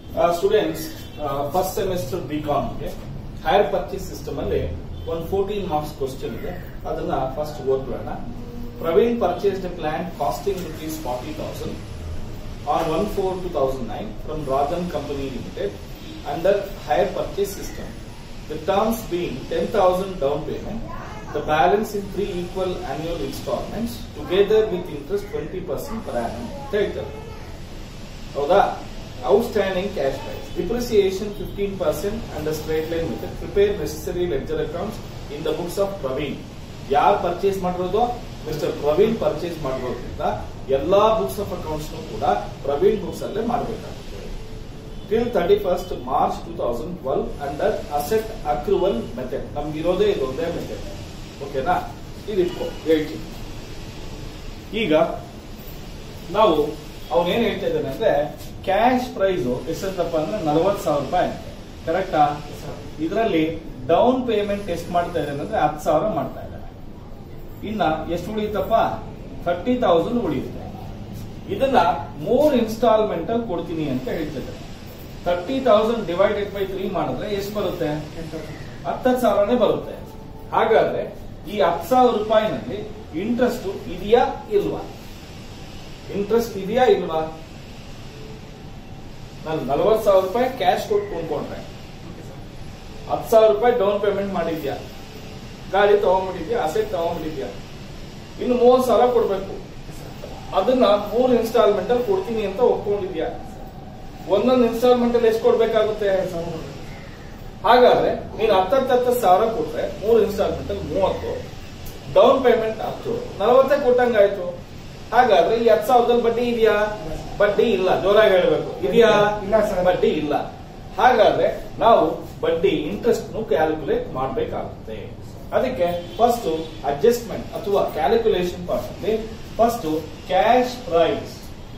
Students first semester B ಕಾಮ್ಗೆ hire purchase system ಅಲ್ಲಿ ಒಂದು ಫೋರ್ಟೀನ್ ಮಾರ್ಕ್ಸ್ ಕ್ವಶನ್ ಇದೆ ಅದನ್ನ ಫಸ್ಟ್ ಓದ್ಬಿಡೋಣ Praveen purchase plant costing rupees forty thousand on 1 4 2009 from Rajan Company Limited under hire purchase system. The terms being 10,000 down payment, the balance in three equal annual installments together with interest 20% per annum. ಅಂತ ಹೇಳ್ತಾರೆ. ಹೌದಾ outstanding cash price depreciation fifteen percent and straight line method prepare necessary ledger accounts in the books of Praveen ಯಾರು purchase ಮಾಡಿರೋದು mister Praveen purchase ಮಾಡಿರೋದ್ರಿಂದ ಎಲ್ಲಾ books of accounts ಕೂಡ Praveen books ಅಲ್ಲೇ ಮಾಡಬೇಕಾಗುತ್ತೆ till thirty first March two thousand twelve under asset accrual method ನಮ್ಗೆ ಇರೋದೇ ಇದೊಂದೇ ಮೆಥಡ್ ಓಕೆನಾ ಇದು ಇಟ್ಕೋ ಹೇಳ್ತೀನಿ ಈಗ ನಾವು ಅವನೇನ್ ಹೇಳ್ತಾ ಇದ್ದಾನೆ ಅಂದ್ರೆ ಕ್ಯಾಶ್ ಪ್ರೈಸ್ ಎಷ್ಟಂತಪ್ಪ ಅಂದ್ರೆ ನಲವತ್ತು ಸಾವಿರ ರೂಪಾಯಿ ಕರೆಕ್ಟಾ ಇದರಲ್ಲಿ ಡೌನ್ ಪೇಮೆಂಟ್ ಎಷ್ಟು ಮಾಡ್ತಾ ಇದ್ದಾನೆ ಅಂದ್ರೆ ಹತ್ತು ಸಾವಿರ ಮಾಡ್ತಾ ಇದ್ದಾನೆ ಇನ್ನ ಎಷ್ಟು ಉಳಿಯುತ್ತಪ್ಪ ಥರ್ಟಿ ತೌಸಂಡ್ ಉಳಿಯುತ್ತೆ ಇದನ್ನ ಮೂರ್ ಇನ್ಸ್ಟಾಲ್ಮೆಂಟ್ ಅಲ್ಲಿ ಕೊಡ್ತೀನಿ ಅಂತ ಹೇಳ್ತಿದ್ದಾರೆ thirty thousand divided by three ಮಾಡಿದ್ರೆ ಎಷ್ಟು ಬರುತ್ತೆ ಹತ್ತತ್ತು ಸಾವಿರನೇ ಬರುತ್ತೆ ಹಾಗಾದ್ರೆ ಈ ಹತ್ತು ಸಾವಿರ ರೂಪಾಯಿನಲ್ಲಿ ಇಂಟ್ರೆಸ್ಟ್ ಇದೆಯಾ ಇಲ್ವಾ ಇಂಟ್ರೆಸ್ಟ್ ಇದೆಯಾ ಇಲ್ವಾ ನಾನು ನಲವತ್ತು ಸಾವಿರ ರೂಪಾಯಿ ಕ್ಯಾಶ್ ಕೊಟ್ಟು ಕೊಂಡ್ಕೊಂಡ್ರೆ ಹತ್ತು ಸಾವಿರ ರೂಪಾಯಿ ಡೌನ್ ಪೇಮೆಂಟ್ ಮಾಡಿದ್ಯಾ ಗಾಡಿ ತಗೊಂಡ್ಬಿಟ್ಟಿದ್ಯಾ ಅಸೆಟ್ ತಗೊಂಡ್ಬಿಟ್ಟಿದ್ಯಾ ಇನ್ನು ಮೂವತ್ತು ಸಾವಿರ ಕೊಡ್ಬೇಕು ಅದನ್ನ ಮೂರು ಇನ್ಸ್ಟಾಲ್ಮೆಂಟ್ ಅಲ್ಲಿ ಕೊಡ್ತೀನಿ ಅಂತ ಒಪ್ಕೊಂಡಿದ್ಯಾ ಒಂದೊಂದು ಇನ್ಸ್ಟಾಲ್ಮೆಂಟ್ ಅಲ್ಲಿ ಎಷ್ಟು ಕೊಡ್ಬೇಕಾಗುತ್ತೆ ಹಾಗಾದ್ರೆ ನೀನು ಹತ್ತತ್ತು ಹತ್ತು ಸಾವಿರ ಕೊಟ್ರೆ ಮೂರು ಇನ್ಸ್ಟಾಲ್ಮೆಂಟ್ ಅಲ್ಲಿ ಮೂವತ್ತು ಡೌನ್ ಪೇಮೆಂಟ್ ಹತ್ತು ನಲವತ್ತೇ ಕೊಟ್ಟಂಗಾಯ್ತು ಹಾಗಾದ್ರೆ ಈ ಹತ್ತು ಸಾವಿರದಲ್ಲಿ ಬಡ್ಡಿ ಇದೆಯಾ ಬಡ್ಡಿ ಇಲ್ಲ ಜೋರಾಗಿ ಹೇಳ್ಬೇಕು ಇದೆಯಾ ಇಲ್ಲ ಸರ್. ಬಡ್ಡಿ ಇಲ್ಲ ಹಾಗಾದ್ರೆ ನಾವು ಬಡ್ಡಿ ಇಂಟ್ರೆಸ್ಟ್ ಕ್ಯಾಲ್ಕುಲೇಟ್ ಮಾಡಬೇಕಾಗುತ್ತೆ ಅದಕ್ಕೆ ಫಸ್ಟ್ ಅಡ್ಜಸ್ಟ್ಮೆಂಟ್ ಅಥವಾ ಕ್ಯಾಲ್ಕುಲೇಷನ್ ಪಾರ್ಟ್ ಅಲ್ಲಿ ಫಸ್ಟ್ ಕ್ಯಾಶ್ ಪ್ರೈಸ್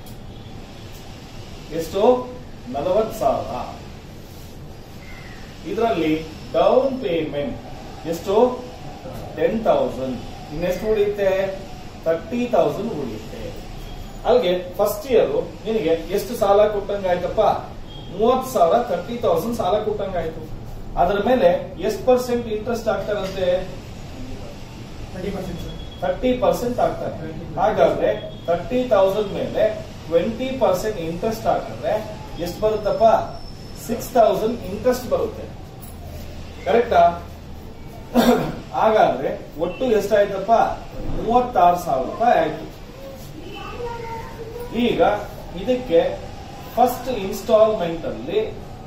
ಎಷ್ಟು ನಲವತ್ತು ಸಾವಿರ ಇದರಲ್ಲಿ ಡೌನ್ ಪೇಮೆಂಟ್ ಎಷ್ಟು ಟೆನ್ ತೌಸಂಡ್ ಇನ್ನೆಷ್ಟು ಉಳಿಯುತ್ತೆ ತರ್ಟಿ ತೌಸಂಡ್ ಉಳಿಯುತ್ತೆ ಅಲ್ಲಿಗೆ ಫಸ್ಟ್ ಇಯರ್ ನಿನಗೆ ಎಷ್ಟು ಸಾಲ ಕೊಟ್ಟಂಗಾಯ್ತಪ್ಪ ಮೂವತ್ತು ಸಾವಿರ ತರ್ಟಿ ತೌಸಂಡ್ ಸಾಲ ಕೊಟ್ಟಂಗಾಯ್ತು ಅದರ ಮೇಲೆ ಎಷ್ಟು ಪರ್ಸೆಂಟ್ ಇಂಟ್ರೆಸ್ಟ್ ಆಗ್ತಾರಂತೆ ಥರ್ಟಿ ಪರ್ಸೆಂಟ್ ಆಗ್ತಾರೆ ಹಾಗಾದ್ರೆ ತರ್ಟಿ ತೌಸಂಡ್ ಮೇಲೆ ಟ್ವೆಂಟಿ ಪರ್ಸೆಂಟ್ ಇಂಟ್ರೆಸ್ಟ್ ಹಾಕಿದ್ರೆ ಎಷ್ಟು ಬರುತ್ತಪ್ಪ ಸಿಕ್ಸ್ ತೌಸಂಡ್ ಇಂಟ್ರೆಸ್ಟ್ ಬರುತ್ತೆ ಕರೆಕ್ಟಾ ಹಾಗಾದ್ರೆ ಒಟ್ಟು ಎಷ್ಟಾಯ್ತಪ್ಪ ಮೂವತ್ತಾರು ಸಾವಿರ ರೂಪಾಯಿ ಆಯ್ತು ಈಗ ಇದಕ್ಕೆ ಫಸ್ಟ್ ಇನ್ಸ್ಟಾಲ್ಮೆಂಟ್ ಅಲ್ಲಿ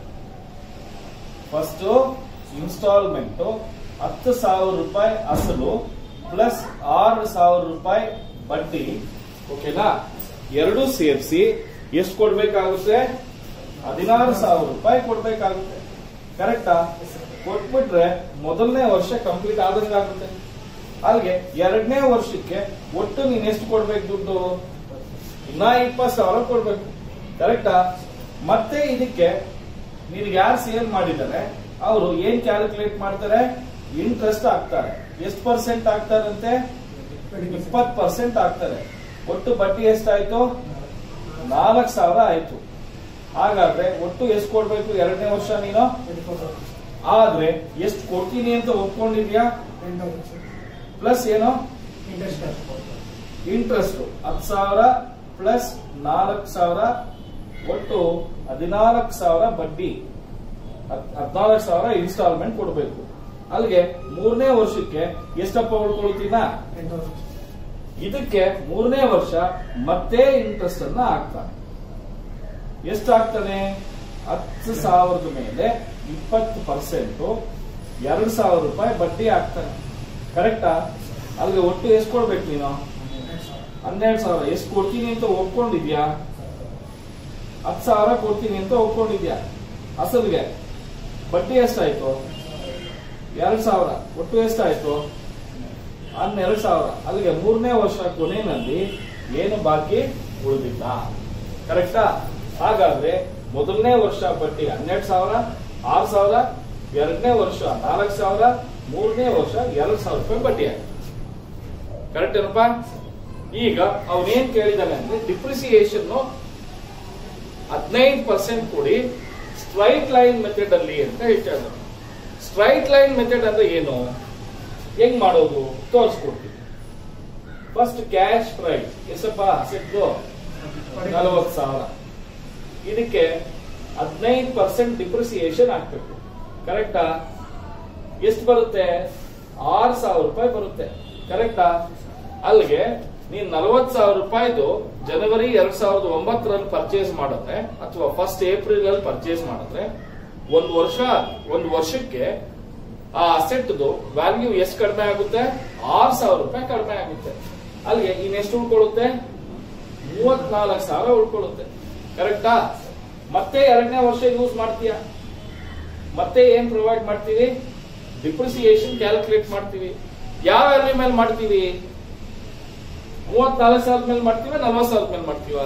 ಫಸ್ಟ್ ಇನ್ಸ್ಟಾಲ್ಮೆಂಟ್ ಹತ್ತು ಸಾವಿರ ರೂಪಾಯಿ ಅಸಲು ಪ್ಲಸ್ ಆರು ಸಾವಿರ ರೂಪಾಯಿ ಬಡ್ಡಿ ಓಕೆನಾ ಎರಡು ಸೇರಿಸಿ ಎಷ್ಟು ಕೊಡ್ಬೇಕಾಗುತ್ತೆ ಹದಿನಾರು ಸಾವಿರ ರೂಪಾಯಿ ಕೊಡ್ಬೇಕಾಗುತ್ತೆ ಕರೆಕ್ಟಾ ಕೊಟ್ಬಿಟ್ರೆ ಮೊದಲನೇ ವರ್ಷ ಕಂಪ್ಲೀಟ್ ಆದಂಗಾಗುತ್ತೆ ಅಲ್ಲಿಗೆ ಎರಡನೇ ವರ್ಷಕ್ಕೆ ಒಟ್ಟು ನೀನ್ ಎಷ್ಟು ಕೊಡ್ಬೇಕು ದುಡ್ಡು ಇನ್ನ ಇಪ್ಪತ್ತು ಸಾವಿರ ಕೊಡ್ಬೇಕು ಕರೆಕ್ಟಾ ಮತ್ತೆ ಇದಕ್ಕೆ ನಿನ್ಗೆ ಯಾರು ಸೇಲ್ ಮಾಡಿದ್ದಾರೆ ಅವರು ಏನ್ ಕ್ಯಾಲ್ಕುಲೇಟ್ ಮಾಡ್ತಾರೆ ಇಂಟ್ರೆಸ್ಟ್ ಹಾಕ್ತಾರೆ ಎಷ್ಟು ಪರ್ಸೆಂಟ್ ಹಾಕ್ತಾರಂತೆ ಇಪ್ಪತ್ತು ಪರ್ಸೆಂಟ್ ಹಾಕ್ತಾರೆ ಒಟ್ಟು ಬಡ್ಡಿ ಎಷ್ಟಾಯ್ತು ನಾಲ್ಕು ಸಾವಿರ ಆಯ್ತು ಹಾಗಾದ್ರೆ ಒಟ್ಟು ಎಷ್ಟು ಕೊಡ್ಬೇಕು ಎರಡನೇ ವರ್ಷ ನೀನು ಆದ್ರೆ ಎಷ್ಟು ಕೊಡ್ತೀನಿ ಅಂತ ಒಪ್ಕೊಂಡಿದ್ಯಾ ಪ್ಲಸ್ ಏನು ಇಂಟ್ರೆಸ್ಟ್ ಹತ್ತು ಸಾವಿರ ಪ್ಲಸ್ ನಾಲ್ಕು ಸಾವಿರ ಒಟ್ಟು ಹದಿನಾಲ್ಕು ಸಾವಿರ ಬಡ್ಡಿ ಹದಿನಾಲ್ಕು ಸಾವಿರ ಇನ್ಸ್ಟಾಲ್ಮೆಂಟ್ ಕೊಡಬೇಕು ಅಲ್ಲಿಗೆ ಮೂರನೇ ವರ್ಷಕ್ಕೆ ಎಷ್ಟಪ್ಪ ಉಳ್ಕೊಳ್ತೀನ ಇದಕ್ಕೆ ಮೂರನೇ ವರ್ಷ ಮತ್ತೆ ಇಂಟ್ರೆಸ್ಟ್ ಅನ್ನ ಹಾಕ್ತಾನೆ ಎಷ್ಟು ಹಾಕ್ತಾನೆ ಹತ್ತು ಸಾವಿರದ ಮೇಲೆ ಇಪ್ಪತ್ತು ಪರ್ಸೆಂಟ್ ಎರಡು ಸಾವಿರ ರೂಪಾಯಿ ಬಡ್ಡಿ ಹಾಕ್ತಾನೆ ಕರೆಕ್ಟಾ ಅಲ್ಲಿಗೆ ಒಟ್ಟು ಎಷ್ಟು ಕೊಡ್ಬೇಕು ನೀನು ಹನ್ನೆರಡು ಸಾವಿರ ಎಷ್ಟು ಕೊಡ್ತೀನಿ ಅಂತ ಒಪ್ಕೊಂಡಿದ್ಯಾ ಹತ್ತು ಸಾವಿರ ಕೊಡ್ತೀನಿ ಅಂತ ಒಪ್ಕೊಂಡಿದ್ಯಾ ಅಸಲ್ಗೆ ಬಡ್ಡಿ ಎಷ್ಟಾಯ್ತು ಎರಡು ಸಾವಿರ ಒಟ್ಟು ಎಷ್ಟಾಯ್ತು ಹನ್ನೆರಡು ಸಾವಿರ ಅಲ್ಲಿಗೆ ಮೂರನೇ ವರ್ಷ ಕೊನೆಯಲ್ಲಿ ಏನು ಬಾಕಿ ಉಳಿದಿಲ್ಲ ಕರೆಕ್ಟಾ ಹಾಗಾದ್ರೆ ಮೊದಲನೇ ವರ್ಷ ಬಡ್ಡಿ ಹನ್ನೆರಡು ಸಾವಿರ ಆರು ಸಾವಿರ ಎರಡನೇ ವರ್ಷ ನಾಲ್ಕು ಸಾವಿರ ಮೂರನೇ ವರ್ಷ ಎರಡು ಸಾವಿರ ರೂಪಾಯಿ ಬಡ್ಡಿ ಆಯ್ತು ಕರೆಕ್ಟ್ ಏನಪ್ಪ ಈಗ ಅವನೇನ್ ಕೇಳಿದಾನೆ ಅಂದ್ರೆ ಡಿಪ್ರಿಸಿಯೇಷನ್ ಹದಿನೈದು ಪರ್ಸೆಂಟ್ ಕೊಡಿ ಸ್ಟ್ರೈಟ್ ಲೈನ್ ಮೆಥಡ್ ಅಲ್ಲಿ ಅಂತ ಹೇಳ್ತಾ ಇದ್ದಾರೆ ಸ್ಟ್ರೈಟ್ ಲೈನ್ ಮೆಥಡ್ ಅಂದ್ರೆ ಏನು ಹೆಂಗ್ ಮಾಡೋದು ತೋರಿಸ್ಕೊಡ್ತೀನಿ ಫಸ್ಟ್ ಕ್ಯಾಶ್ ಪ್ರೈಸ್ ಎಷ್ಟಪ್ಪ ಸಿಕ್ತು ನಲವತ್ತು ಸಾವಿರ ಇದಕ್ಕೆ ಹದಿನೈದು ಪರ್ಸೆಂಟ್ ಡಿಪ್ರಿಸಿಯೇಷನ್ ಆಗ್ಬೇಕು ಕರೆಕ್ಟಾ ಎಷ್ಟು ಬರುತ್ತೆ ಆರು ಸಾವಿರ ರೂಪಾಯಿ ಬರುತ್ತೆ ಕರೆಕ್ಟಾ ಅಲ್ಲಿಗೆ ನೀನ್ ನಲವತ್ ಸಾವಿರ ರೂಪಾಯಿದು ಜನವರಿ ಎರಡ್ ಸಾವಿರದ ಒಂಬತ್ತರಲ್ಲಿ ಪರ್ಚೇಸ್ ಮಾಡಿದ್ರೆ ಅಥವಾ ಫಸ್ಟ್ ಏಪ್ರಿಲ್ ಅಲ್ಲಿ ಪರ್ಚೇಸ್ ಮಾಡಿದ್ರೆ ಒಂದು ವರ್ಷ ಒಂದು ವರ್ಷಕ್ಕೆ ಆ ಅಸೆಟ್ದು ವ್ಯಾಲ್ಯೂ ಎಷ್ಟು ಕಡಿಮೆ ಆಗುತ್ತೆ ಆರು ಸಾವಿರ ರೂಪಾಯಿ ಕಡಿಮೆ ಆಗುತ್ತೆ ಅಲ್ಲಿಗೆ ಇನ್ನೆಷ್ಟು ಉಳ್ಕೊಳ್ಳುತ್ತೆ ಮೂವತ್ನಾಲ್ಕು ಸಾವಿರ ಉಳ್ಕೊಳ್ಳುತ್ತೆ ಕರೆಕ್ಟಾ ಮತ್ತೆ ಎರಡನೇ ವರ್ಷ ಯೂಸ್ ಮಾಡ್ತೀಯಾ ಮತ್ತೆ ಏನ್ ಪ್ರೊವೈಡ್ ಮಾಡ್ತೀವಿ ಡಿಪ್ರಿಸಿಯೇಷನ್ ಕ್ಯಾಲ್ಕುಲೇಟ್ ಮಾಡ್ತೀವಿ ಯಾವ ವ್ಯಾಲ್ಯೂ ಮೇಲೆ ಮಾಡ್ತೀವಿ ಮೂವತ್ನಾಲ್ಕು ಸಾವಿರದ ಮೇಲೆ ಮಾಡ್ತೀವ ನಲ್ವತ್ತು ಸಾವಿರದ ಮೇಲೆ ಮಾಡ್ತೀವ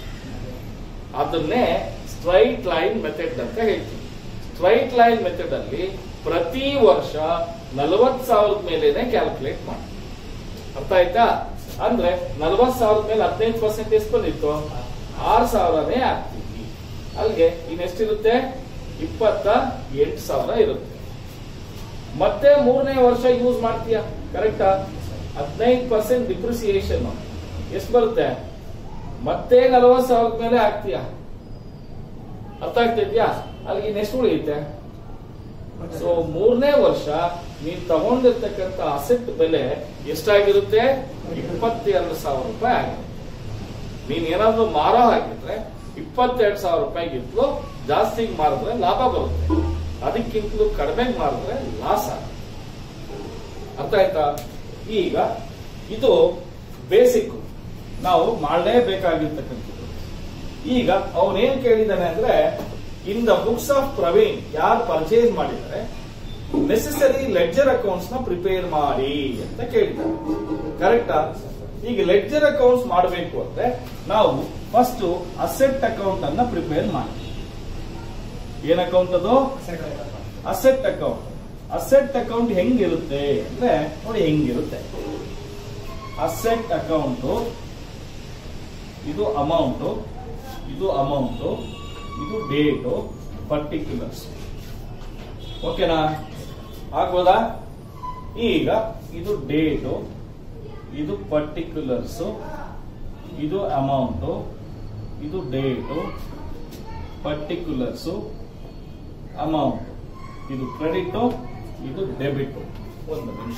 ಅದನ್ನೇ ಸ್ಟ್ರೈಟ್ ಲೈನ್ ಮೆಥಡ್ ಅಂತ ಹೇಳ್ತೀವಿ ಸ್ಟ್ರೈಟ್ ಲೈನ್ ಮೆಥಡ್ ಅಲ್ಲಿ ಪ್ರತಿ ವರ್ಷ ನಲವತ್ ಸಾವಿರದ ಮೇಲೆನೆ ಕ್ಯಾಲ್ಕುಲೇಟ್ ಮಾಡ್ತೀವಿ ಅರ್ಥ ಆಯ್ತಾ ಅಂದ್ರೆ ನಲವತ್ ಸಾವಿರದ ಮೇಲೆ ಹದಿನೈದು ಪರ್ಸೆಂಟ್ ಎಷ್ಟು ಬಂದಿತ್ತು ಆರು ಸಾವಿರನೇ ಆಗ್ತೀವಿ ಅಲ್ಲಿಗೆ ಇನ್ನೆಷ್ಟಿರುತ್ತೆ ಇಪ್ಪತ್ತ ಎಂಟು ಸಾವಿರ ಇರುತ್ತೆ ಮತ್ತೆ ಮೂರನೇ ವರ್ಷ ಯೂಸ್ ಮಾಡ್ತೀಯ ಕರೆಕ್ಟಾ ಹದಿನೈದು ಪರ್ಸೆಂಟ್ ಡಿಪ್ರಿಸಿಯೇಷನ್ ಎಷ್ಟು ಬರುತ್ತೆ ಮತ್ತೆ ನಲವತ್ತು ಸಾವಿರದ ಮೇಲೆ ಆಗ್ತೀಯ ಅರ್ಥ ಆಗ್ತಿದ್ಯಾ ಅಲ್ಲಿಗೆ ನೆಕ್ಸ್ಟ್ ಉಳಿಯುತ್ತೆ ಸೊ ಮೂರನೇ ವರ್ಷ ನೀನ್ ತಗೊಂಡಿರ್ತಕ್ಕಂಥ ಅಸೆಟ್ ಬೆಲೆ ಎಷ್ಟಾಗಿರುತ್ತೆ ಇಪ್ಪತ್ತೆರಡು ಸಾವಿರ ರೂಪಾಯಿ ಆಗಿದೆ ನೀನ್ ಏನಾದ್ರೂ ಮಾರೋ ಹಾಕಿದ್ರೆ ಇಪ್ಪತ್ತೆರಡು ಸಾವಿರ ರೂಪಾಯಿಗಿಂತಲೂ ಜಾಸ್ತಿ ಮಾರಿದ್ರೆ ಲಾಭ ಬರುತ್ತೆ ಅದಕ್ಕಿಂತಲೂ ಕಡಿಮೆ ಮಾರಿದ್ರೆ ಲಾಸ್ ಆಗುತ್ತೆ ಅರ್ಥ ಆಯ್ತಾ ಈಗ ಇದು ಬೇಸಿಕ್ ನಾವು ಮಾಡಲೇಬೇಕಾಗಿರ್ತಕ್ಕಂಥದ್ದು ಈಗ ಅವನೇನ್ ಕೇಳಿದಾನೆ ಅಂದ್ರೆ in the books of Praveen ಯಾರು ಪರ್ಚೇಸ್ ಮಾಡಿದ್ದಾರೆ ನೆಸೆಸರಿ ಲೆಡ್ಜರ್ ಅಕೌಂಟ್ಸ್ ನ ಪ್ರಿಪೇರ್ ಮಾಡಿ ಅಂತ ಕೇಳಿದ್ದಾರೆ ಕರೆಕ್ಟಾ ಈಗ ಲೆಡ್ಜರ್ ಅಕೌಂಟ್ಸ್ ಮಾಡಬೇಕು ಅಂದ್ರೆ ನಾವು ಫಸ್ಟ್ ಅಸೆಟ್ ಅಕೌಂಟ್ ಅನ್ನ ಪ್ರಿಪೇರ್ ಮಾಡಿ ಏನ್ ಅಕೌಂಟ್ ಅದು ಅಸೆಟ್ ಅಕೌಂಟ್ ಅಸೆಟ್ ಅಕೌಂಟ್ ಹೆಂಗಿರುತ್ತೆ ಅಂದ್ರೆ ನೋಡಿ ಹೆಂಗಿರುತ್ತೆ ಅಸೆಟ್ ಅಕೌಂಟ್ ಇದು ಅಮೌಂಟ್ ಇದು ಅಮೌಂಟ್ ಇದು ಡೇಟು ಪರ್ಟಿಕ್ಯುಲರ್ಸ್ ಓಕೆನಾ ಆಗ್ಬೋದಾ ಈಗ ಇದು ಡೇಟು ಇದು ಪರ್ಟಿಕ್ಯುಲರ್ಸ್ ಇದು ಅಮೌಂಟ್ ಇದು ಡೇಟು ಪರ್ಟಿಕ್ಯುಲರ್ಸ್ ಅಮೌಂಟ್ ಇದು ಕ್ರೆಡಿಟ್ ಇದು ಡೆಬಿಟ್ ಒಂದು ನಿಮಿಷ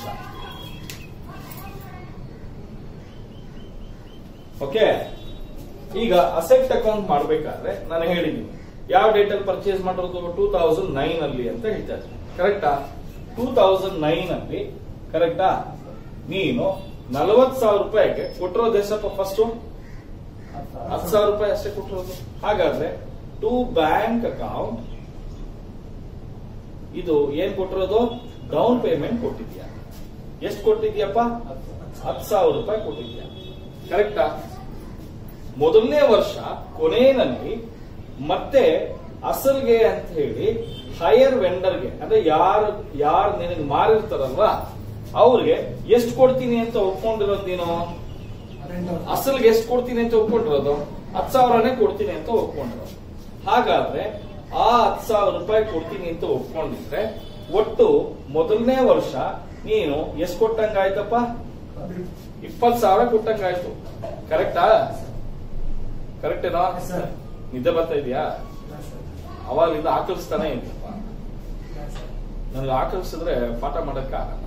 ಓಕೆ ಈಗ ಅಸೆಟ್ ಅಕೌಂಟ್ ಮಾಡಬೇಕಾದ್ರೆ ನಾನು ಹೇಳಿದ್ದೀನಿ ಯಾವ ಡೇಟ್ ಅಲ್ಲಿ ಪರ್ಚೇಸ್ ಮಾಡಿರೋದು ಟೂ ತೌಸಂಡ್ ನೈನ್ ಅಲ್ಲಿ ಅಂತ ಹೇಳ್ತಾ ಇದ್ದೀನಿ ಕರೆಕ್ಟಾ ಟೂ ತೌಸಂಡ್ ನೈನ್ ಅಲ್ಲಿ ಕರೆಕ್ಟಾ ನೀನು ನಲವತ್ ಸಾವಿರ ರೂಪಾಯಿಗೆ ಕೊಟ್ಟಿರೋದು ಎಷ್ಟಪ್ಪ ಫಸ್ಟ್ ಹತ್ತು ಸಾವಿರ ರೂಪಾಯಿ ಅಷ್ಟೇ ಕೊಟ್ಟಿರೋದು ಹಾಗಾದ್ರೆ ಟು ಬ್ಯಾಂಕ್ ಅಕೌಂಟ್ ಇದು ಏನ್ ಕೊಟ್ಟಿರೋದು ಡೌನ್ ಪೇಮೆಂಟ್ ಕೊಟ್ಟಿದ್ಯಾ ಎಷ್ಟು ಕೊಟ್ಟಿದ್ಯಪ್ಪ ಹತ್ತು ಸಾವಿರ ರೂಪಾಯಿ ಕೊಟ್ಟಿದ್ಯಾ ಕರೆಕ್ಟಾ ಮೊದಲನೇ ವರ್ಷ ಕೊನೆಯಲ್ಲಿ ಮತ್ತೆ ಅಸಲ್ಗೆ ಅಂತ ಹೇಳಿ ಹೈಯರ್ ವೆಂಡರ್ಗೆ ಅಂದ್ರೆ ಯಾರು ಯಾರು ನಿನಗೆ ಮಾರಿರ್ತಾರಲ್ವಾ ಅವ್ರಿಗೆ ಎಷ್ಟು ಕೊಡ್ತೀನಿ ಅಂತ ಒಪ್ಕೊಂಡಿರೋದು ನೀನು ಅಸಲ್ಗೆ ಎಷ್ಟು ಕೊಡ್ತೀನಿ ಅಂತ ಒಪ್ಕೊಂಡಿರೋದು ಹತ್ತು ಸಾವಿರನೇ ಕೊಡ್ತೀನಿ ಅಂತ ಒಪ್ಕೊಂಡಿರೋದು ಹಾಗಾದ್ರೆ ಆ ಹತ್ತು ಸಾವಿರ ರೂಪಾಯಿ ಕೊಡ್ತೀನಿ ಅಂತ ಒಪ್ಕೊಂಡಿದ್ರೆ ಒಟ್ಟು ಮೊದಲನೇ ವರ್ಷ ನೀನು ಎಷ್ಟು ಕೊಟ್ಟಂಗಾಯ್ತಪ್ಪ ಇಪ್ಪತ್ ಸಾವಿರ ಕೊಟ್ಟಂಗಾಯ್ತು ಕರೆಕ್ಟಾ ಕರೆಕ್ಟೇನಾ ನಿದ್ದೆ ಬರ್ತಾ ಇದೆಯಾ ಅವಾಗಲಿಂದ ಆಕಳಿಸ್ತಾನೆ ಇದೆಯಪ್ಪ ನನಗೆ ಆಕಳಿಸಿದ್ರೆ ಪಾಠ ಮಾಡಕ್ಕೆ ಆಗಲ್ಲ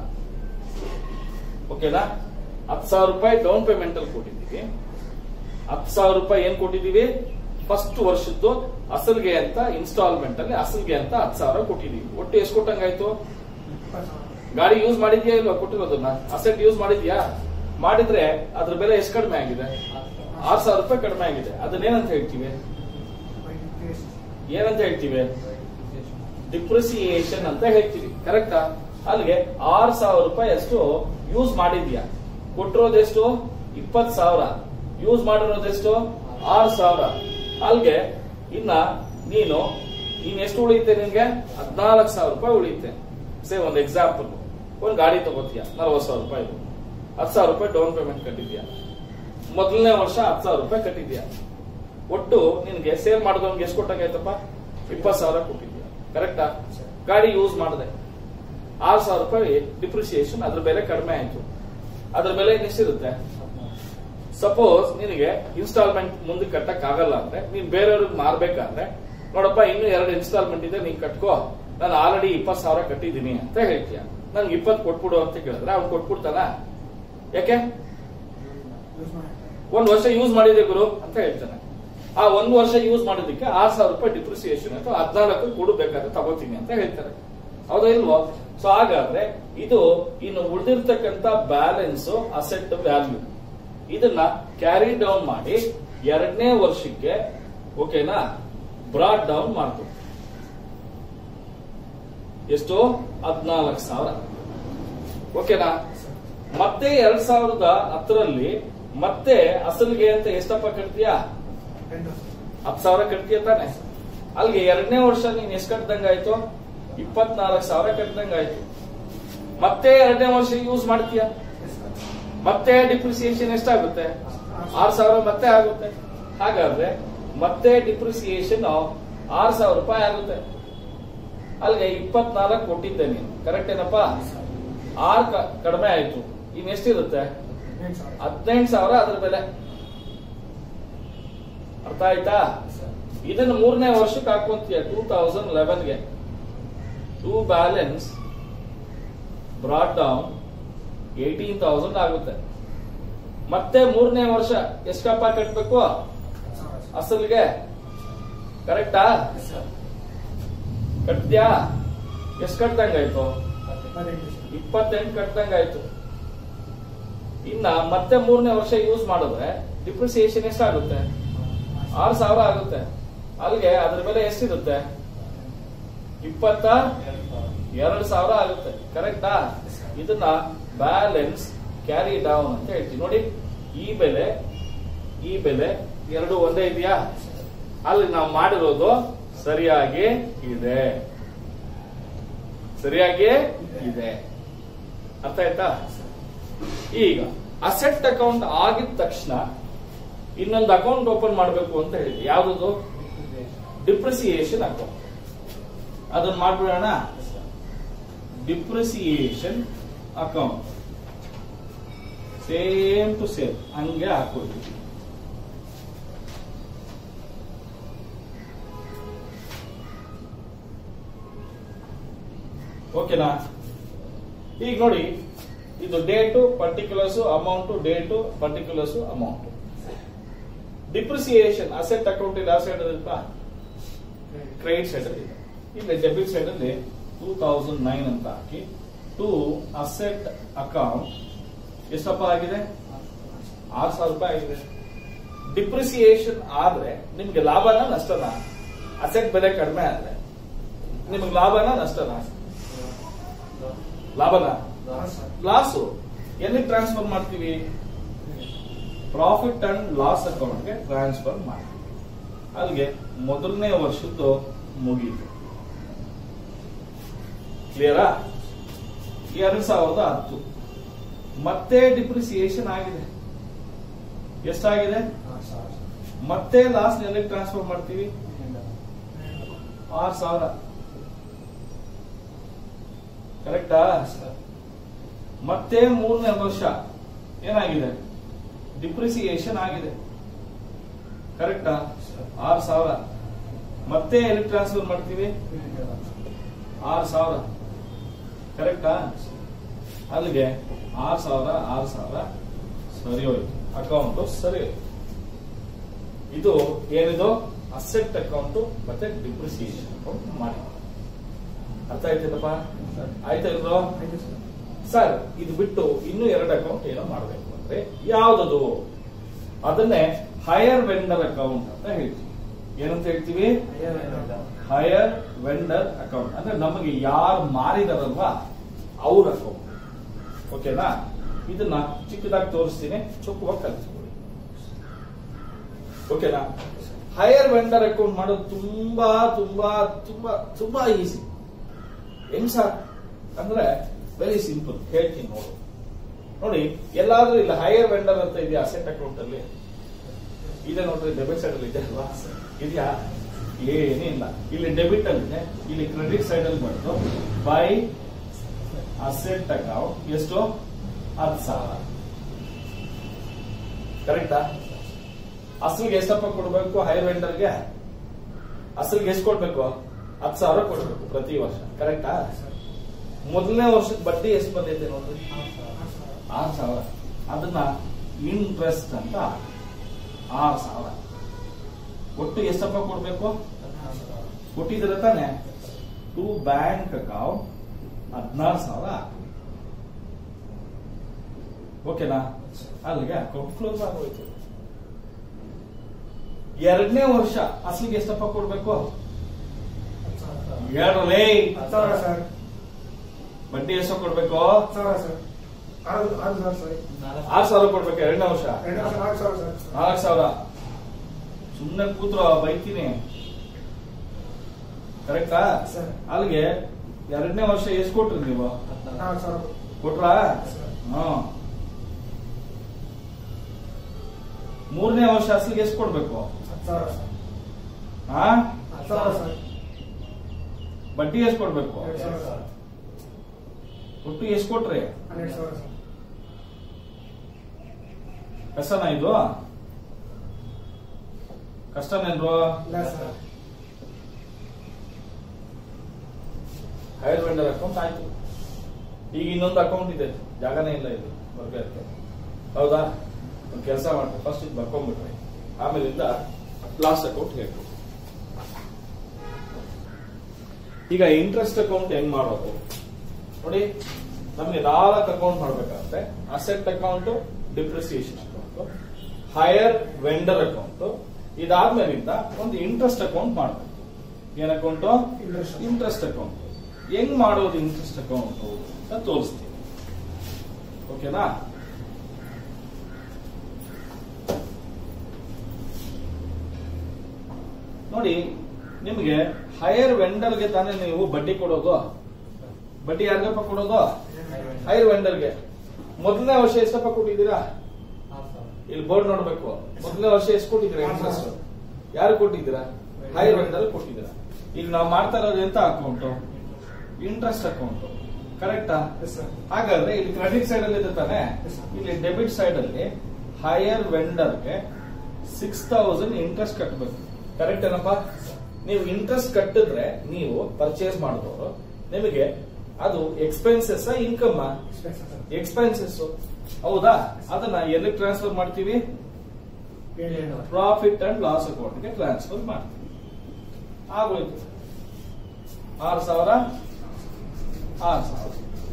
ಓಕೆನಾ ಹತ್ತು ಸಾವಿರ ರೂಪಾಯಿ ಡೌನ್ ಪೇಮೆಂಟ್ ಅಲ್ಲಿ ಕೊಟ್ಟಿದ್ದೀವಿ ಹತ್ತು ಸಾವಿರ ರೂಪಾಯಿ ಏನ್ ಕೊಟ್ಟಿದ್ದೀವಿ ಫಸ್ಟ್ ವರ್ಷದ್ದು ಅಸಲ್ಗೆ ಅಂತ ಇನ್ಸ್ಟಾಲ್ಮೆಂಟ್ ಅಲ್ಲಿ ಅಸಲ್ಗೆ ಅಂತ ಹತ್ತು ಸಾವಿರ ಕೊಟ್ಟಿದ್ದೀವಿ ಒಟ್ಟು ಎಷ್ಟು ಕೊಟ್ಟಂಗಾಯ್ತು ಗಾಡಿ ಯೂಸ್ ಮಾಡಿದ್ಯಾ ಇಲ್ವಾ ಕೊಟ್ಟಿರೋದನ್ನ ಅಸೆಟ್ ಯೂಸ್ ಮಾಡಿದ್ಯಾ ಮಾಡಿದ್ರೆ ಅದ್ರ ಬೆಲೆ ಎಷ್ಟು ಕಡಿಮೆ ಆಗಿದೆ ಆರ್ ಸಾವಿರ ರೂಪಾಯಿ ಕಡಿಮೆ ಆಗಿದೆ ಅದನ್ನೇನಂತ ಹೇಳ್ತೀವಿ ಏನಂತ ಹೇಳ್ತೀವಿ ಡಿಪ್ರಿಸಿಯೇಷನ್ ಅಂತ ಹೇಳ್ತೀವಿ ಕರೆಕ್ಟಾ ಅಲ್ಲಿಗೆ ಆರ್ ಸಾವಿರ ರೂಪಾಯಿ ಅಷ್ಟು ಯೂಸ್ ಮಾಡಿದ್ಯಾ ಕೊಟ್ಟಿರೋದೆಷ್ಟು ಇಪ್ಪತ್ ಸಾವಿರ ಯೂಸ್ ಮಾಡಿರೋದೆಷ್ಟು ಆರ್ ಸಾವಿರ ಅಲ್ಲಿಗೆ ಇನ್ನ ನೀನು ಇನ್ ಎಷ್ಟು ಉಳಿಯುತ್ತೆ ನಿನ್ಗೆ ಹದಿನಾಲ್ಕು ಸಾವಿರ ರೂಪಾಯಿ ಉಳಿಯುತ್ತೆ ಸೇ ಒಂದು ಎಕ್ಸಾಂಪಲ್ ಒಂದು ಗಾಡಿ ತಗೋತೀಯ ನಲ್ವತ್ತು ಸಾವಿರ ರೂಪಾಯಿ ಹತ್ತು ಸಾವಿರ ರೂಪಾಯಿ ಡೌನ್ ಪೇಮೆಂಟ್ ಕಟ್ಟಿದ್ಯಾ ಮೊದಲನೇ ವರ್ಷ ಹತ್ತು ಸಾವಿರ ರೂಪಾಯಿ ಕಟ್ಟಿದ್ಯಾ ಒಟ್ಟು ನಿನ್ಗೆ ಸೇಲ್ ಮಾಡಿದವನ್ಗೆ ಎಷ್ಟು ಕೊಟ್ಟಂಗಾಯ್ತಪ್ಪ ಇಪ್ಪತ್ತು ಸಾವಿರ ಕೊಟ್ಟಿದ್ಯಾ ಕರೆಕ್ಟಾ ಗಾಡಿ ಯೂಸ್ ಮಾಡಿದೆ ಆರು ಸಾವಿರ ರೂಪಾಯಿ ಡಿಪ್ರಿಸಿಯೇಷನ್ ಅದ್ರ ಬೆಲೆ ಕಡಿಮೆ ಆಯ್ತು ಅದ್ರ ಬೆಲೆ ಎಷ್ಟಿರುತ್ತೆ ಸಪೋಸ್ ನಿನಗೆ ಇನ್ಸ್ಟಾಲ್ಮೆಂಟ್ ಮುಂದೆ ಕಟ್ಟಕ್ ಆಗಲ್ಲ ಅಂದ್ರೆ ನೀನ್ ಬೇರೆಯವ್ರಿಗೆ ಮಾರ್ಬೇಕಾದ್ರೆ ನೋಡಪ್ಪ ಇನ್ನು ಎರಡು ಇನ್ಸ್ಟಾಲ್ಮೆಂಟ್ ಇದೆ ನೀನ್ ಕಟ್ಕೋ ನಾನು ಆಲ್ರೆಡಿ ಇಪ್ಪತ್ತು ಸಾವಿರ ಕಟ್ಟಿದ್ದೀನಿ ಅಂತ ಹೇಳ್ತೀಯ ನನ್ಗೆ ಇಪ್ಪತ್ತು ಕೊಟ್ಬಿಡು ಅಂತ ಕೇಳಿದ್ರೆ ಅವ್ನು ಕೊಟ್ಬಿಡ್ತಾನ ಯಾಕೆ ಒಂದ್ ವರ್ಷ ಯೂಸ್ ಮಾಡಿದೆ ಗುರು ಅಂತ ಹೇಳ್ತಾನೆ ಆ ಒಂದ್ ವರ್ಷ ಯೂಸ್ ಮಾಡೋದಕ್ಕೆ ಆರ್ ಸಾವಿರ ರೂಪಾಯಿ ಡಿಪ್ರಿಸಿಯೇಷನ್ ಅಥವಾ ಹದಿನಾಲ್ಕು ಕೊಡು ಬೇಕಾದ್ರೆ ತಗೋತೀನಿ ಅಂತ ಹೇಳ್ತಾರೆ ಹೌದಾ ಇಲ್ವೋ ಸೊ ಹಾಗಾದ್ರೆ ಇದು ಇನ್ನು ಉಳಿದಿರ್ತಕ್ಕಂತ ಬ್ಯಾಲೆನ್ಸ್ ಅಸೆಟ್ ವ್ಯಾಲ್ಯೂ ಇದನ್ನ ಕ್ಯಾರಿ ಡೌನ್ ಮಾಡಿ ಎರಡನೇ ವರ್ಷಕ್ಕೆ ಓಕೆನಾ ಬ್ರಾಡ್ ಡೌನ್ ಮಾಡ್ತು ಎಷ್ಟು ಹದಿನಾಲ್ಕು ಸಾವಿರ ಓಕೆನಾ ಮತ್ತೆ ಎರಡ್ ಸಾವಿರದ ಹತ್ತರಲ್ಲಿ ಮತ್ತೆ ಅಸಲಿಗೆ ಅಂತ ಎಷ್ಟಪ್ಪ ಕಟ್ತೀಯಾ ಹತ್ತು ಸಾವಿರ ಕಟ್ತೀಯ ತಾನೆ ಅಲ್ಲಿಗೆ ಎರಡನೇ ವರ್ಷ ನೀನ್ ಎಷ್ಟು ಕಟ್ದಂಗಾಯ್ತು ಇಪ್ಪತ್ನಾಲ್ಕು ಸಾವಿರ ಕಟ್ದಂಗಾಯ್ತು ಮತ್ತೆ ಎರಡನೇ ವರ್ಷ ಯೂಸ್ ಮಾಡ್ತೀಯ ಮತ್ತೆ ಡಿಪ್ರಿಸಿಯೇಷನ್ ಎಷ್ಟಾಗುತ್ತೆ ಆರ್ ಸಾವಿರ ಮತ್ತೆ ಆಗುತ್ತೆ ಹಾಗಾದ್ರೆ ಮತ್ತೆ ಡಿಪ್ರಿಸಿಯೇಷನ್ ಆರ್ ಸಾವಿರ ರೂಪಾಯಿ ಆಗುತ್ತೆ ಅಲ್ಲಿಗೆ ಇಪ್ಪತ್ನಾಲ್ಕು ಕೊಟ್ಟಿದ್ದೆ ನೀನು ಕರೆಕ್ಟ್ ಏನಪ್ಪ ಆರ್ ಕ- ಕಡಿಮೆ ಆಯ್ತು ಇನ್ ಎಷ್ಟಿರುತ್ತೆ ಹದಿನೆಂಟು ಸಾವಿರ ಅದ್ರ ಬೆಲೆ ಅರ್ಥ ಆಯ್ತಾ ಇದನ್ನ ಮೂರನೇ ವರ್ಷಕ್ಕೆ ಹಾಕೊಂತೀಯ ಟೂ ತೌಸಂಡ್ ಲೆವೆನ್ಗೆ to balance brought down eighteen thousand ಆಗುತ್ತೆ ಮತ್ತೆ ಮೂರನೇ ವರ್ಷ ಎಷ್ಟಪ್ಪ ಕಟ್ಬೇಕು ಅಸಲ್ಗೆ ಕರೆಕ್ಟಾ ಕಟ್ತ್ಯಾ ಎಷ್ಟ್ ಕಟ್ದಂಗಾಯ್ತು ಇಪ್ಪತ್ತೆಂಟು ಕಟ್ದಂಗಾಯ್ತು ಇನ್ನ ಮತ್ತೆ ಮೂರನೇ ವರ್ಷ ಯೂಸ್ ಮಾಡಿದ್ರೆ ಡಿಪ್ರಿಸಿಯೇಷನ್ ಎಷ್ಟಾಗುತ್ತೆ ಆರು ಸಾವಿರ ಆಗುತ್ತೆ ಅಲ್ಲಿಗೆ ಅದ್ರ ಬೆಲೆ ಎಷ್ಟಿರುತ್ತೆ ಇಪ್ಪತ್ತ ಎರಡು ಸಾವಿರ ಆಗುತ್ತೆ ಕರೆಕ್ಟಾ ಇದನ್ನ ಬ್ಯಾಲೆನ್ಸ್ ಕ್ಯಾರಿ ಡೌನ್ ಅಂತ ಹೇಳ್ತೀವಿ ನೋಡಿ ಈ ಬೆಲೆ ಈ ಬೆಲೆ ಎರಡು ಒಂದೇ ಇದೆಯಾ ಅಲ್ಲಿ ನಾವು ಮಾಡಿರೋದು ಸರಿಯಾಗಿ ಇದೆ ಸರಿಯಾಗಿ ಇದೆ ಅರ್ಥ ಆಯ್ತಾ ಈಗ ಅಸೆಟ್ ಅಕೌಂಟ್ ಆಗಿದ ತಕ್ಷಣ ಇನ್ನೊಂದು ಅಕೌಂಟ್ ಓಪನ್ ಮಾಡಬೇಕು ಅಂತ ಹೇಳಿದ್ವಿ ಯಾವ್ದು ಡಿಪ್ರಿಸಿಯೇಷನ್ ಅಕೌಂಟ್ ಅದನ್ನ ಮಾಡ್ಬಿಡೋಣ depreciation account same to same ಹಂಗೆ ಹಾಕೊಳ್ತೀವಿ ಓಕೆನಾ ಈಗ ನೋಡಿ ಇದು date particulars amount date particulars amount depreciation asset account ಇಲ್ಲಿ ಆ ಸೈಡ್ ಇರುತ್ತಾ ಕ್ರೆಡಿಟ್ ಸೈಡ್ ಅಲ್ಲಿ ಇದೆ ಇಲ್ಲಿ ಡೆಬಿಟ್ ಸೈಡ್ ಅಲ್ಲಿ ಟೂ ತೌಸಂಡ್ ನೈನ್ ಅಂತ ಹಾಕಿ ಟು ಅಸೆಟ್ ಅಕೌಂಟ್ ಎಷ್ಟಪ್ಪ ಆಗಿದೆ ಆರು ಸಾವಿರ ರೂಪಾಯಿ ಆಗಿದೆ ಡಿಪ್ರಿಸಿಯೇಷನ್ ಆದ್ರೆ ನಿಮ್ಗೆ ಲಾಭನ ನಷ್ಟನ ಅಸೆಟ್ ಬೆಲೆ ಕಡಿಮೆ ಆದ್ರೆ ನಿಮ್ಗೆ ಲಾಭನ ನಷ್ಟನ ಲಾಭನ ಲಾಸು ಎಲ್ಲಿ ಟ್ರಾನ್ಸ್ಫರ್ ಮಾಡ್ತೀವಿ ಪ್ರಾಫಿಟ್ ಅಂಡ್ ಲಾಸ್ ಅಕೌಂಟ್ಗೆ ಟ್ರಾನ್ಸ್ಫರ್ ಮಾಡ್ತೀವಿ ಅಲ್ಲಿಗೆ ಮೊದಲನೇ ವರ್ಷದ್ದು ಮುಗೀತು ಕ್ಲಿಯರಾ ಎರಡ್ ಸಾವಿರದ ಹತ್ತು ಮತ್ತೆ ಡಿಪ್ರಿಸಿಯೇಷನ್ ಆಗಿದೆ ಎಷ್ಟಾಗಿದೆ ಮತ್ತೆ ಲಾಸ್ ಎಲ್ಲಿ ಟ್ರಾನ್ಸ್ಫರ್ ಮಾಡ್ತೀವಿ ಆರ್ ಸಾವಿರ ಕರೆಕ್ಟಾ ಮತ್ತೆ ಮೂರನೇ ವರ್ಷ ಏನಾಗಿದೆ ಡಿಪ್ರಿಸಿಯೇಷನ್ ಆಗಿದೆ ಕರೆಕ್ಟಾ ಆರ್ ಸಾವಿರ ಮತ್ತೆ ಎಲ್ಲಿ ಟ್ರಾನ್ಸ್ಫರ್ ಮಾಡ್ತೀವಿ ಆರ್ ಸಾವಿರ ಕರೆಕ್ಟಾ ಅಲ್ಲಿಗೆ ಆರ್ ಸಾವಿರ ಆರ್ ಸಾವಿರ ಸರಿ ಹೋಯ್ತು ಅಕೌಂಟ್ ಸರಿ ಹೋಯ್ತು ಇದು ಏನಿದು ಅಸೆಟ್ ಅಕೌಂಟ್ ಮತ್ತೆ ಡಿಪ್ರಿಸಿಯೇಷನ್ ಅಕೌಂಟ್ ಮಾಡಿ ಅರ್ಥ ಆಯ್ತಲ್ಲಪ್ಪ ಆಯ್ತಾ ಇಲ್ವೋ ಸರ್ ಇದು ಬಿಟ್ಟು ಇನ್ನೂ ಎರಡು ಅಕೌಂಟ್ ಏನೋ ಮಾಡಬೇಕು ಅಂದ್ರೆ ಯಾವ್ದದು ಅದನ್ನೇ ಹೈಯರ್ ವೆಂಡರ್ ಅಕೌಂಟ್ ಅಂತ ಹೇಳ್ತೀವಿ ಏನಂತ ಹೇಳ್ತೀವಿ ಹೈಯರ್ ವೆಂಡರ್ ಅಕೌಂಟ್ ಅಂದ್ರೆ ನಮಗೆ ಯಾರು ಮಾರಿದಾರಲ್ವಾ ಅವ್ರ ಅಕೌಂಟ್ ಓಕೆನಾ ಇದನ್ನ ಚಿಕ್ಕದಾಗಿ ತೋರಿಸ್ತೀನಿ ಚೊಕ್ಕವಾಗಿ ಕಲಿಸ್ಕೊಳ್ಳಿ ಓಕೆನಾ ಹೈಯರ್ ವೆಂಡರ್ ಅಕೌಂಟ್ ಮಾಡೋದು ತುಂಬಾ ತುಂಬಾ ತುಂಬಾ ತುಂಬಾ ಈಸಿ ಹೆಂಗ್ ಸರ್ ಅಂದ್ರೆ ವೆರಿ ಸಿಂಪಲ್ ಹೇಳ್ತೀನಿ ನೋಡು ನೋಡಿ ಎಲ್ಲಾದ್ರೂ ಇಲ್ಲ ಹೈಯರ್ ವೆಂಡರ್ ಅಂತ ಇದೆಯಾ ಅಸೆಟ್ ಅಕೌಂಟ್ ಅಲ್ಲಿ ಇದೆ ನೋಡ್ರಿ ಡೆಬಿಟ್ ಸೈಡ್ ಅಲ್ಲಿ ಇದೆ ಅಲ್ವಾ ಇದೆಯಾ ಏನೇ ಇಲ್ಲ ಇಲ್ಲಿ ಡೆಬಿಟ್ ಅಲ್ಲಿದೆ ಇಲ್ಲಿ ಕ್ರೆಡಿಟ್ ಸೈಡ್ ಅಲ್ಲಿ ಬಂದು ಬೈ ಅಸೆಟ್ ಅಕೌಂಟ್ ಎಷ್ಟು ಹತ್ತು ಸಾವಿರ ಕರೆಕ್ಟಾ ಅಸಲಿಗೆ ಎಷ್ಟಪ್ಪ ಕೊಡ್ಬೇಕು ಹೈರ್ ವೆಂಡರ್ಗೆ ಅಸಲಿಗೆ ಎಷ್ಟು ಕೊಡ್ಬೇಕು ಹತ್ತು ಸಾವಿರ ಕೊಡ್ಬೇಕು ಪ್ರತಿ ವರ್ಷ ಕರೆಕ್ಟಾ ಮೊದಲನೇ ವರ್ಷದ ಬಡ್ಡಿ ಎಷ್ಟು ಬಂದೈತೆ ನೋಡ್ರಿ ಆರು ಸಾವಿರ ಅದನ್ನ ಇಂಟ್ರೆಸ್ಟ್ ಅಂತ ಆರು ಸಾವಿರ ಒಟ್ಟು ಎಷ್ಟಪ್ಪ ಕೊಡ್ಬೇಕು ಕೊಟ್ಟಿದ್ರೆ ತಾನೆ ಟು ಬ್ಯಾಂಕ್ ಅಕೌಂಟ್ ಹದಿನಾರು ಸಾವಿರ ಓಕೆನಾ ಅಲ್ಲಿಗೆ ಅಕೌಂಟ್ ಕ್ಲೋಸ್ ಆಗೋಯ್ತು ಎರಡನೇ ವರ್ಷ ಅಸಲಿಗೆ ಎಷ್ಟಪ್ಪ ಕೊಡ್ಬೇಕು ಎರಡಲೇ ಹತ್ತು ಸಾವಿರ ಸರ್ ಬಡ್ಡಿ ಎಷ್ಟು ಕೊಡ್ಬೇಕು ಹತ್ತು ಸಾವಿರ ಸರ್ ಆರು ಆರು ಸಾವಿರ ಸರ್ ಆರು ಸಾವಿರ ಕೊಡ್ಬೇಕು ಎರಡನೇ ವರ್ಷ ಎರಡು ವರ್ಷ ನಾಲ್ಕು ಸಾವಿರ ಸರ್ ನಾಲ್ಕು ಸಾವಿರ ಸುಮ್ಮನೆ ಕೂತ್ರು ಬೈತೀನಿ ಕರೆಕ್ಟಾ ಸರ್. ಅಲ್ಲಿಗೆ ಎರಡನೇ ವರ್ಷ ಎಷ್ಟು ಕೊಟ್ರಿ ನೀವು ನಾಲ್ಕು ಸಾವಿರ ಕೊಟ್ರಾ ಸರ್. ಹಾ ಮೂರನೇ ವರ್ಷ ಅಸಲಿಗೆ ಎಷ್ಟು ಕೊಡ್ಬೇಕು ಹತ್ತು ಸಾವಿರ ಸರ್ ಹಾ ಹತ್ತು ಸಾವಿರ ಸರ್ ಬಡ್ಡಿ ಎಷ್ಟು ಕೊಡ್ಬೇಕು ಎರಡು ಸಾವಿರ ಸರ್ ಒಟ್ಟು ಎಷ್ಟು ಕೊಟ್ರಿ ಹನ್ನೆರಡು ಸಾವಿರ ಸರ್ ಕಷ್ಟನಾ ಇದು ಕಷ್ಟನೇನ್ರು ಇಲ್ಲ ಸರ್ ಹೈರ್ ವೆಂಡರ್ ಅಕೌಂಟ್ ಆಯ್ತು ಈಗ ಇನ್ನೊಂದು ಅಕೌಂಟ್ ಇದೆ ಜಾಗನೇ ಇಲ್ಲ ಇದು ಬರ್ಬೇಕು ಹೌದಾ ಒಂದು ಕೆಲಸ ಮಾಡ್ಬೇಕು ಫಸ್ಟ್ ಇದು ಬರ್ಕೊಂಡ್ಬಿಟ್ರೆ ಆಮೇಲಿಂದ ಲಾಸ್ಟ್ ಅಕೌಂಟ್ ಹೇಳ್ಬೇಕು ಈಗ ಇಂಟ್ರೆಸ್ಟ್ ಅಕೌಂಟ್ ಹೆಂಗ್ ಮಾಡೋದು ನೋಡಿ ನಮ್ಗೆ ನಾಲ್ಕು ಅಕೌಂಟ್ ಮಾಡ್ಬೇಕಾಗುತ್ತೆ asset account depreciation account hire vendor account ಇದಾದ್ಮೇಲಿಂದ ಒಂದು ಇಂಟ್ರೆಸ್ಟ್ ಅಕೌಂಟ್ ಮಾಡಬೇಕು ಏನ್ ಅಕೌಂಟ್ Interest. ಇಂಟ್ರೆಸ್ಟ್ ಅಕೌಂಟ್ ಹೆಂಗ್ ಮಾಡೋದು ಇಂಟ್ರೆಸ್ಟ್ ಅಕೌಂಟ್ ಅಂತ ತೋರಿಸ್ತೀನಿ ಓಕೆನಾ ನೋಡಿ ನಿಮಗೆ ಹೈಯರ್ ವೆಂಡರ್ಗೆ ತಾನೇ ನೀವು ಬಡ್ಡಿ ಕೊಡೋದು ಬಡ್ಡಿ ಯಾರಿಗಪ್ಪ ಕೊಡೋದು ಹೈಯರ್ ವೆಂಡರ್ಗೆ ಮೊದಲನೇ ವರ್ಷ ಎಷ್ಟಪ್ಪ ಕೊಟ್ಟಿದ್ದೀರಾ ಇಲ್ಲಿ ಬೋರ್ಡ್ ನೋಡ್ಬೇಕು ಮೊದಲನೇ ವರ್ಷ ಎಷ್ಟು ಕೊಟ್ಟಿದ್ದೀರಾ ಇಂಟ್ರೆಸ್ಟ್ ಯಾರು ಕೊಟ್ಟಿದ್ದೀರಾ ಹೈಯರ್ ವೆಂಡರ್ ಕೊಟ್ಟಿದ್ದೀರಾ ಈಗ ನಾವು ಮಾಡ್ತಾ ಇರೋದು ಎಂತ ಅಕೌಂಟ್ ಇಂಟ್ರೆಸ್ಟ್ ಅಕೌಂಟ್ ಕರೆಕ್ಟಾ ಎಸ್ ಸರ್ ಹಾಗಾದ್ರೆ ಇಲ್ಲಿ ಕ್ರೆಡಿಟ್ ಸೈಡ್ ಅಲ್ಲಿ ಇದೆ ತಾನೆ Yes, sir. ಇಲ್ಲಿ ಡೆಬಿಟ್ ಸೈಡ್ ಅಲ್ಲಿ ಹೈಯರ್ ವೆಂಡರ್ಗೆ ಸಿಕ್ಸ್ ತೌಸಂಡ್ ಇಂಟ್ರೆಸ್ಟ್ ಕಟ್ಟಬೇಕು ಕರೆಕ್ಟ್ ಏನಪ್ಪ ನೀವು ಇಂಟ್ರೆಸ್ಟ್ ಕಟ್ಟಿದ್ರೆ ನೀವು ಪರ್ಚೇಸ್ ಮಾಡಿದವರು ನಿಮಗೆ ಅದು expenses income expense sir expenses ಹೌದಾ ಅದನ್ನ ಎಲ್ಲಿ ಟ್ರಾನ್ಸ್ಫರ್ ಮಾಡ್ತೀವಿ ಏಳು ಪ್ರಾಫಿಟ್ ಅಂಡ್ ಲಾಸ್ ಅಕೌಂಟ್ಗೆ ಟ್ರಾನ್ಸ್ಫರ್ ಮಾಡ್ತೀವಿ ಆಗೋಯ್ತು ಆರು ಸಾವಿರ ಆರು ಸಾವಿರ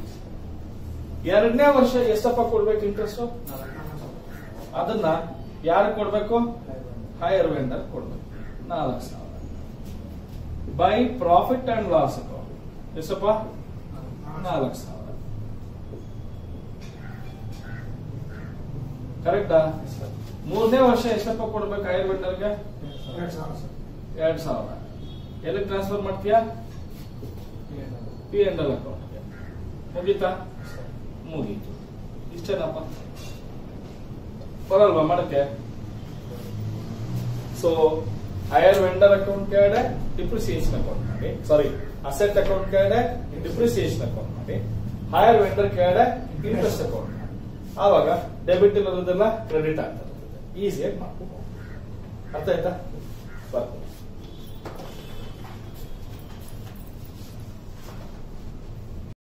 ಎರಡನೇ ವರ್ಷ ಎಷ್ಟಪ್ಪ ಕೊಡ್ಬೇಕು ಇಂಟ್ರೆಸ್ಟ್ ಅದನ್ನ ಯಾರು ಕೊಡ್ಬೇಕು ಹೈಯರ್ ವೆಂಡರ್ ಕೊಡ್ಬೇಕು ನಾಲ್ಕು ಸಾವಿರ by profit and loss account ಎಷ್ಟಪ್ಪ ನಾಲ್ಕು ಸಾವಿರ ಕರೆಕ್ಟಾ ಮೂರನೇ ವರ್ಷ ಎಷ್ಟಪ್ಪ ಕೊಡ್ಬೇಕು ಹೈಯರ್ ವೆಂಡರ್ಗೆ ಎರಡು ಸಾವಿರ ಸರ್ ಎರಡ್ ಸಾವಿರ ಎಲ್ಲಿ ಟ್ರಾನ್ಸ್ಫರ್ ಮಾಡ್ತೀಯಾ ಪಿ ಎನ್ ಎಲ್ ಅಕೌಂಟ್ಗೆ ಮುಗೀತಾ ಮುಗೀತು ಇಷ್ಟೇನಪ್ಪ ಬರಲ್ವಾ ಮಾಡಕ್ಕೆ ಸೊ ಹೈಯರ್ ವೆಂಡರ್ ಅಕೌಂಟ್ ಕೆಳಗಡೆ ಡಿಪ್ರಿಸಿಯೇಷನ್ ಅಕೌಂಟ್ ಮಾಡಿ ಸಾರಿ ಅಸೆಟ್ ಅಕೌಂಟ್ ಕೆಳಗಡೆ ಡಿಪ್ರಿಸಿಯೇಷನ್ ಅಕೌಂಟ್ ಮಾಡಿ ಹೈಯರ್ ವೆಂಡರ್ ಕೆಳಗಡೆ ಇಂಟ್ರೆಸ್ಟ್ ಅಕೌಂಟ್ ಮಾಡಿ ಆವಾಗ ಡೆಬಿಟ್ ಇರೋದೆಲ್ಲ ಕ್ರೆಡಿಟ್ ಆಗ್ತಾ ಇರ್ತದೆ ಈಸಿಯಾಗಿ ಮಾಡ್ಕೊಂಡು ಅರ್ಥ ಆಯ್ತಾ ಬರ್ತದೆ